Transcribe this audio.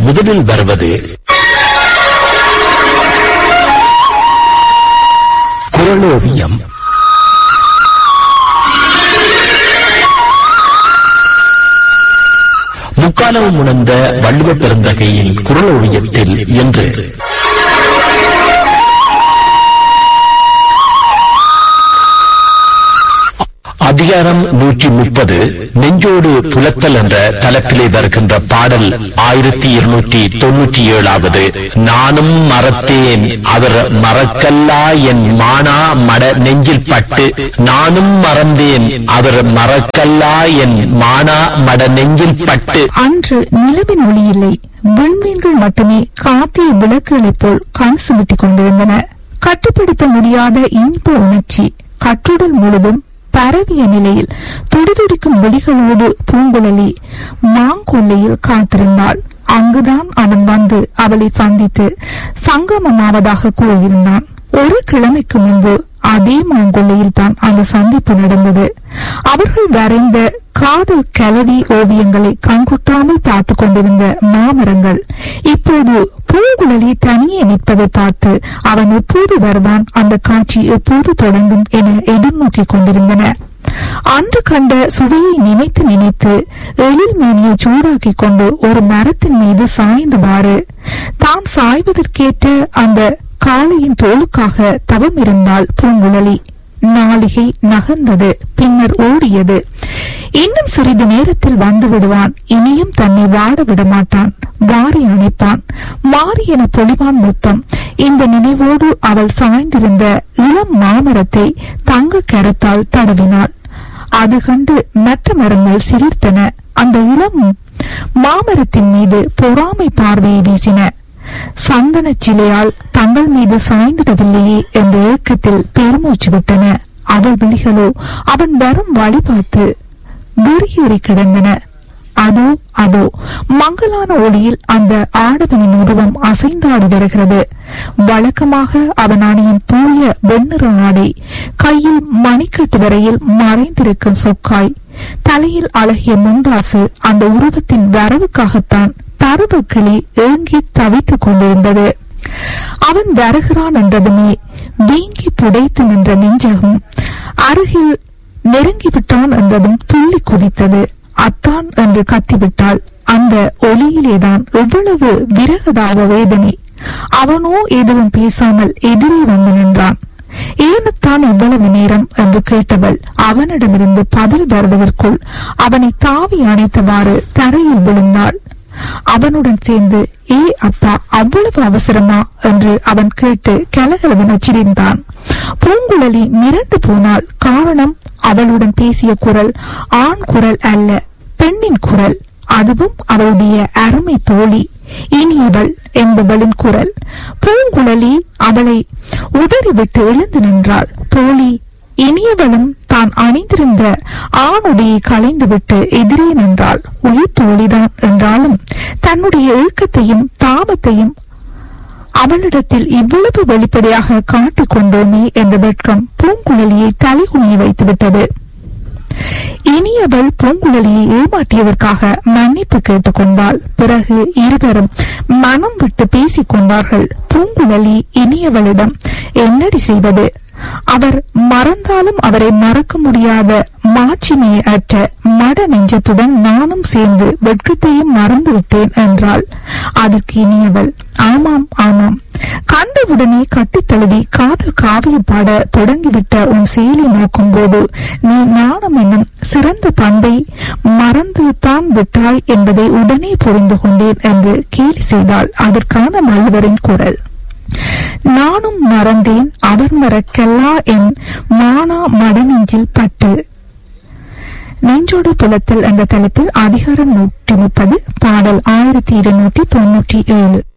முதலில் வருவது குரலோவியம் முக்காலம் உணர்ந்த வள்ளுவ பெருந்தகையின் குரலோவியத்தில் என்று அதிகாரம் நூற்றி முப்பது நெஞ்சோடு புலத்தல் என்ற தலைப்பிலே வருகின்ற பாடல் ஆயிரத்தி இருநூற்றி தொன்னூற்றி ஏழாவது நானும் மறத்தேன் அவர் மறக்கல்லா என் மானா மட நெஞ்சில் பட்டு நானும் மறந்தேன் அவர் மறக்கல்லா என் மானா மட நெஞ்சில் பட்டு அன்று நிலவின் ஒளி இல்லை விண்மீன்கள் மட்டுமே காத்திய விளக்குகளைப் போல் கண் சுமிட்டிக் கொண்டிருந்தன கட்டுப்படுத்த முடியாத இன்ப உணர்ச்சி கட்டுடல் முழுதும் பரவிய நிலையில் துடிதுடிக்கும் விழிகளோடு பூங்குழலி மாங்கொல்லையில் காத்திருந்தாள் அங்குதான் அவன் வந்து அவளை சந்தித்து சங்கமமாவதாக கூறியிருந்தான் ஒரு கிழமைக்கு முன்பு அதே மாங்கொல்லையில் தான் அந்த சந்திப்பு நடந்தது அவர்கள் வரைந்த காதல் கலவி ஓவியங்களை கண்கொட்டாமல் பார்த்து கொண்டிருந்த மாமரங்கள் இப்போது பூங்குழலி தனியே நிற்பதை பார்த்து அவன் எப்போது வருவான் அந்த காட்சி எப்போது தொடங்கும் என எதிர்நோக்கி கொண்டிருந்தன அன்று கண்ட சுவையை நினைத்து நினைத்து எழில் மேனியை சூடாக்கிக் கொண்டு ஒரு மரத்தின் மீது சாய்ந்தவாறு தான் சாய்வதற்கேற்ற அந்த காளையின் தோளுக்காக தவம் இருந்தாள் பூங்குழலி நாளிகை நகர்ந்தது பின்னர் ஓடியது இன்னும் சிறிது நேரத்தில் வந்து விடுவான் இனியும் தன்னை வாட விட மாட்டான் வாரி அணைப்பான் மாறி என பொழிவான் முத்தம் இந்த நினைவோடு அவள் சாய்ந்திருந்த இளம் மாமரத்தை தங்க கரத்தால் தடவினாள் அது கண்டு மற்ற மரங்கள் சிலிர்த்தன அந்த இளம் மாமரத்தின் மீது பொறாமை பார்வையை வீசின சந்தன சிலையால் தங்கள் மீது சாய்ந்திடவில்லையே என்ற ஏக்கத்தில் பெருமூச்சு விட்டன அவள் விழிகளோ அவன் வரும் வழி பார்த்து வெறியேறி கிடந்தன அதோ அதோ மங்கலான ஒளியில் அந்த ஆடவனின் உருவம் அசைந்தாடி வருகிறது வழக்கமாக அவன் அணியின் தூய வெண்ணிற ஆடை கையில் மணிக்கட்டு வரையில் மறைந்திருக்கும் சொக்காய் தலையில் அழகிய முண்டாசு அந்த உருவத்தின் வரவுக்காகத்தான் பருவ கிளி ஏங்கி தவித்துக் கொண்டிருந்தது அவன் வருகிறான் என்றதுமே வீங்கி புடைத்து நின்ற நெஞ்சகம் அருகில் நெருங்கிவிட்டான் என்றதும் துள்ளி குதித்தது அத்தான் என்று கத்திவிட்டாள் அந்த ஒளியிலேதான் எவ்வளவு விரகதாவ வேதனை அவனோ எதுவும் பேசாமல் எதிரே வந்து நின்றான் ஏனத்தான் இவ்வளவு நேரம் என்று கேட்டவள் அவனிடமிருந்து பதில் வருவதற்குள் அவனை தாவி அணைத்தவாறு தரையில் விழுந்தாள் அவனுடன் சேர்ந்து ஏ அப்பா அவ்வளவு அவசரமா என்று அவன் கேட்டு கலகலவென சிரிந்தான் பூங்குழலி மிரண்டு போனாள் காரணம் அவளுடன் பேசிய குரல் ஆண் குரல் அல்ல பெண்ணின் குரல் அதுவும் அவளுடைய அருமை தோழி இனியவள் என்பவளின் குரல் பூங்குழலி அவளை உதறிவிட்டு எழுந்து நின்றாள் தோழி இனியவளும் தான் அணிந்திருந்த ஆணுடையை களைந்துவிட்டு எதிரே நின்றாள் உயிர் தோழிதான் என்றாலும் தன்னுடைய ஏக்கத்தையும் தாபத்தையும் அவளிடத்தில் இவ்வளவு வெளிப்படையாக காட்டிக் கொண்டோமே என்ற வெட்கம் பூங்குழலியை தலைகுனிய வைத்துவிட்டது இனியவள் பூங்குழலியை ஏமாற்றியதற்காக மன்னிப்பு கேட்டுக்கொண்டாள் பிறகு இருவரும் மனம் விட்டு பேசிக் கொண்டார்கள் பூங்குழலி இனியவளிடம் என்னடி செய்வது அவர் மறந்தாலும் அவரை மறக்க முடியாத மாட்சிமையை அற்ற மட நெஞ்சத்துடன் நானும் சேர்ந்து வெட்கத்தையும் மறந்துவிட்டேன் என்றாள் அதற்கு இனியவள் ஆமாம் ஆமாம் கண்டவுடனே கட்டித் தழுவி காதல் காவியம் பாட தொடங்கிவிட்ட உன் செயலை நோக்கும் போது நீ ஞானம் என்னும் சிறந்த பண்பை மறந்து தான் விட்டாய் என்பதை உடனே புரிந்து கொண்டேன் என்று கேலி செய்தாள் அதற்கான மல்வரின் குரல் நானும் மறந்தேன் அவர் மறக்கல்லா என் மானா மடநெஞ்சில் பட்டு நெஞ்சோடு புலத்தல் என்ற தலைப்பில் அதிகாரம் நூற்றி முப்பது பாடல் ஆயிரத்தி இருநூற்றி தொன்னூற்றி ஏழு